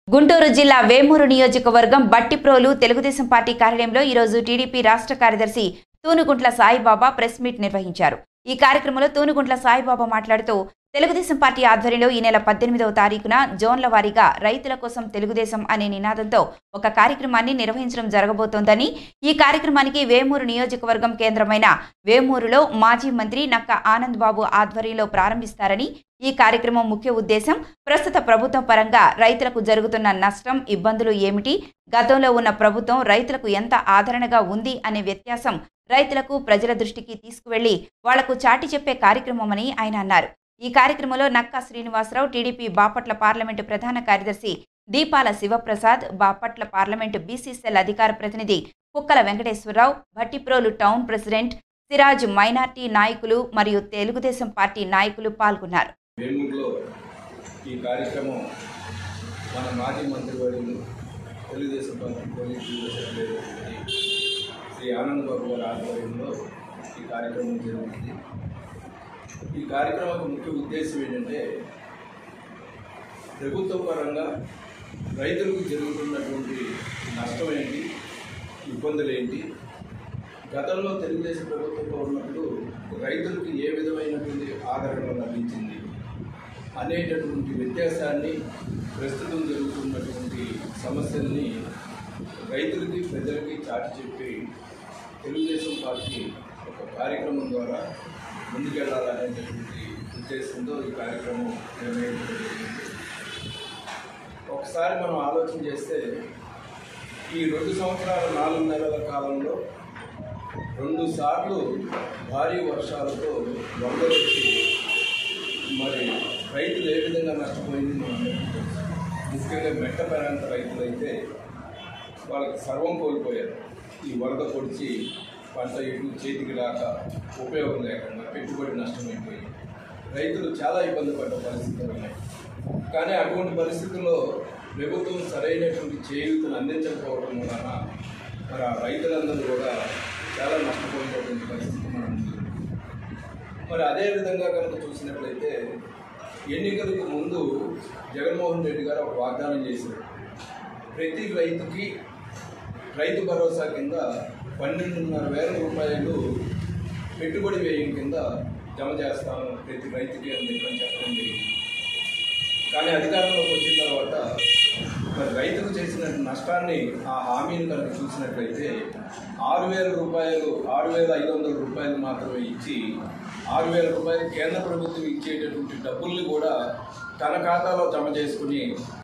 గుంటూరు జిల్లా వేమూరు నియోజకవర్గం బట్టిప్రోలు తెలుగుదేశం పార్టీ కార్యాలయంలో ఈరోజు టీడీపీ రాష్ట్ర కార్యదర్శి తూనుగుంట్ల సాయిబాబా ప్రెస్ మీట్ నిర్వహించారు ఈ కార్యక్రమంలో తూనుగుంట్ల సాయిబాబా మాట్లాడుతూ తెలుగుదేశం పార్టీ ఆధ్వర్యంలో ఈ నెల పద్దెనిమిదవ తారీఖున జోన్ల వారీగా రైతుల కోసం తెలుగుదేశం అనే నినాదంతో ఒక కార్యక్రమాన్ని నిర్వహించడం జరగబోతోందని ఈ కార్యక్రమానికి వేమూరు నియోజకవర్గం కేంద్రమైన వేమూరులో మాజీ మంత్రి నక్క ఆనంద్ బాబు ఆధ్వర్యంలో ప్రారంభిస్తారని ఈ కార్యక్రమం ముఖ్య ఉద్దేశం ప్రస్తుత ప్రభుత్వం పరంగా రైతులకు జరుగుతున్న నష్టం ఇబ్బందులు ఏమిటి గతంలో ఉన్న ప్రభుత్వం రైతులకు ఎంత ఆదరణగా ఉంది అనే వ్యత్యాసం రైతులకు ప్రజల దృష్టికి తీసుకువెళ్లి వాళ్లకు చాటి చెప్పే కార్యక్రమమని ఆయన అన్నారు ఈ కార్యక్రమంలో నక్కా శ్రీనివాసరావు టీడీపీ బాపట్ల పార్లమెంటు ప్రధాన కార్యదర్శి దీపాల శివప్రసాద్ బాపట్ల పార్లమెంటు బీసీసీఎల్ అధికార ప్రతినిధి Kukkala Venkateswara Rao Bhattiprolu town president Siraj minority నాయకులు మరియు తెలుగుదేశం పార్టీ నాయకులు పాల్గొన్నారు వేమూరులో ఈ కార్యక్రమం మన మాజీ మంత్రివర్యులు Telugu Desam party police bureau secretary Shri Anand Babu గారి ఆధ్వర్యంలో ఈ కార్యక్రమం జరుగుతుంది ఈ కార్యక్రమం యొక్క ముఖ్య ఉద్దేశం ఏంటంటే ప్రభుత్వ పరంగా రైతులకు జరుగుతున్నటువంటి నష్టం ఏంటి ఇబ్బందులు ఏంటి గతంలో తెలుగుదేశం ప్రభుత్వంలో ఉన్నప్పుడు రైతులకు ఏ విధమైనటువంటి ఆదరణ లభించింది అనేటటువంటి వ్యత్యాసాన్ని ప్రస్తుతం జరుగుతున్నటువంటి సమస్యల్ని రైతులకి ప్రజలకి చాటి చెప్పి తెలుగుదేశం పార్టీ ఒక కార్యక్రమం ద్వారా ముందుకెళ్లాలనేటటువంటి ఉద్దేశంతో ఈ కార్యక్రమం నిర్ణయించడం జరిగింది ఒకసారి మనం ఆలోచన చేస్తే ఈ రెండు సంవత్సరాల నాలుగు నెలల కాలంలో రెండు సార్లు భారీ వర్షాలతో వరదలు వచ్చి మరి రైతులు ఏ విధంగా నష్టపోయింది మనం అందరికీ తెలుసు. ముఖ్యంగా మెట్ట ప్రాంత రైతులైతే వాళ్ళకి సర్వం కోల్పోయారు ఈ వరద పొడిచి పంట ఎటు చేతికి రాక ఉపయోగం లేకుండా పెట్టుబడి నష్టమైపోయి రైతులు చాలా ఇబ్బంది పడ్డ పరిస్థితులు ఉన్నాయి కానీ అటువంటి పరిస్థితుల్లో ప్రభుత్వం సరైనటువంటి చేయూతను అందించకపోవడం వలన మరి ఆ రైతులందరూ కూడా చాలా నష్టపోయినటువంటి పరిస్థితి మనం ఉంది. మరి అదే విధంగా కనుక చూసినట్లయితే ఎన్నికలకు ముందు జగన్మోహన్ రెడ్డి గారు ఒక వాగ్దానం చేశారు ప్రతి రైతుకి రైతు భరోసా కింద పన్నెండున్నర వేల రూపాయలు పెట్టుబడి వ్యయం కింద జమ చేస్తాను ప్రతి రైతుకి అని చెప్పని చెప్పడం జరిగింది కానీ అధికారంలోకి వచ్చిన తర్వాత మరి రైతుకు చేసిన నష్టాన్ని ఆ హామీని కనుక చూసినట్లయితే ఆరు వేల రూపాయలు ఆరు వేల ఐదు వందల రూపాయలు మాత్రమే ఇచ్చి ఆరు వేల రూపాయలు కేంద్ర ప్రభుత్వం ఇచ్చేటటువంటి డబ్బుల్ని కూడా తన ఖాతాలో జమ చేసుకుని